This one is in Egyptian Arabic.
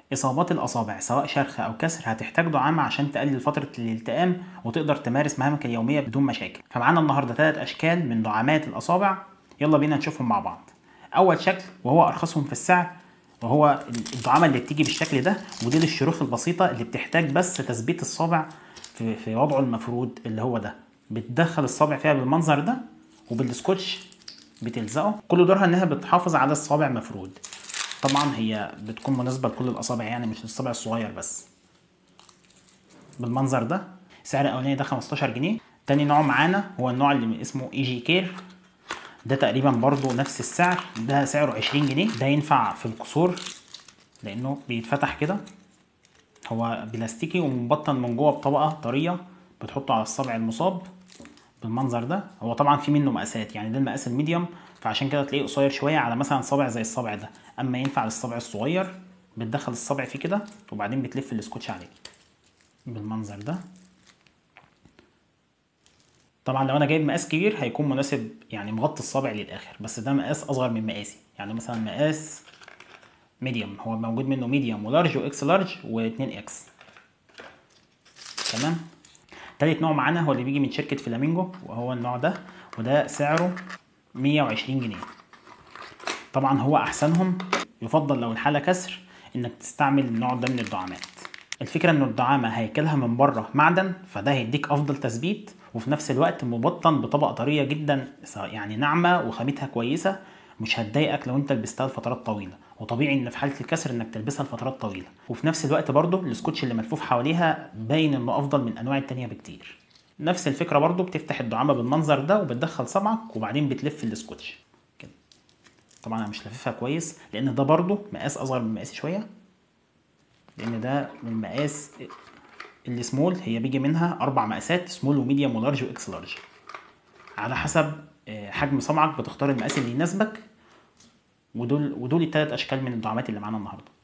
إصابات الأصابع سواء شرخ أو كسر هتحتاج دعامة عشان تقلل فترة الالتئام وتقدر تمارس مهامك اليومية بدون مشاكل فمعانا النهاردة ثلاث أشكال من دعامات الأصابع يلا بينا نشوفهم مع بعض أول شكل وهو أرخصهم في السعر وهو الدعامة اللي بتيجي بالشكل ده ودي للشروخ البسيطة اللي بتحتاج بس تثبيت الصابع في, في وضعه المفروض اللي هو ده بتدخل الصابع فيها بالمنظر ده وبالسكوتش بتلزقه كل دورها انها بتحافظ على الصابع مفرود طبعا هي بتكون مناسبة لكل الأصابع يعني مش للصابع الصغير بس بالمنظر ده سعر الأولاني ده 15 جنيه تاني نوع معانا هو النوع اللي اسمه اي جي كير ده تقريبا برضو نفس السعر ده سعره 20 جنيه ده ينفع في الكسور لأنه بيتفتح كده هو بلاستيكي ومبطن من جوه بطبقة طرية بتحطه على الصبع المصاب بالمنظر ده هو طبعا في منه مقاسات يعني ده المقاس الميديوم فعشان كده تلاقيه قصير شويه على مثلا صابع زي الصابع ده اما ينفع للصبع الصغير بتدخل الصبع فيه كده وبعدين بتلف السكوتش عليه بالمنظر ده طبعا لو انا جايب مقاس كبير هيكون مناسب يعني مغطي الصابع للاخر بس ده مقاس اصغر من مقاسي يعني مثلا مقاس ميديوم هو موجود منه ميديوم ولارج واكس لارج و2 اكس تمام تالت نوع معانا هو اللي بيجي من شركة فلامينجو وهو النوع ده وده سعره 120 جنيه طبعا هو احسنهم يفضل لو الحالة كسر انك تستعمل النوع ده من الدعامات الفكرة ان الدعامة هيكلها من بره معدن فده هيديك افضل تثبيت وفي نفس الوقت مبطن بطبقة طرية جدا يعني ناعمة وخامتها كويسة مش هتضايقك لو انت لبستها لفترات طويله وطبيعي ان في حاله الكسر انك تلبسها لفترات طويله وفي نفس الوقت برضو السكوتش اللي ملفوف حواليها باين انه افضل من انواع التانية بكتير نفس الفكره برضو بتفتح الدعامه بالمنظر ده وبتدخل صبعك وبعدين بتلف السكوتش كده طبعا انا مش لاففها كويس لان ده برضو مقاس اصغر من مقاسي شويه لان ده من مقاس السمول هي بيجي منها اربع مقاسات سمول وميديوم ولارج واكس لارج على حسب حجم صبعك بتختار المقاس اللي يناسبك ودول ودول الثلاث اشكال من الدعامات اللي معانا النهارده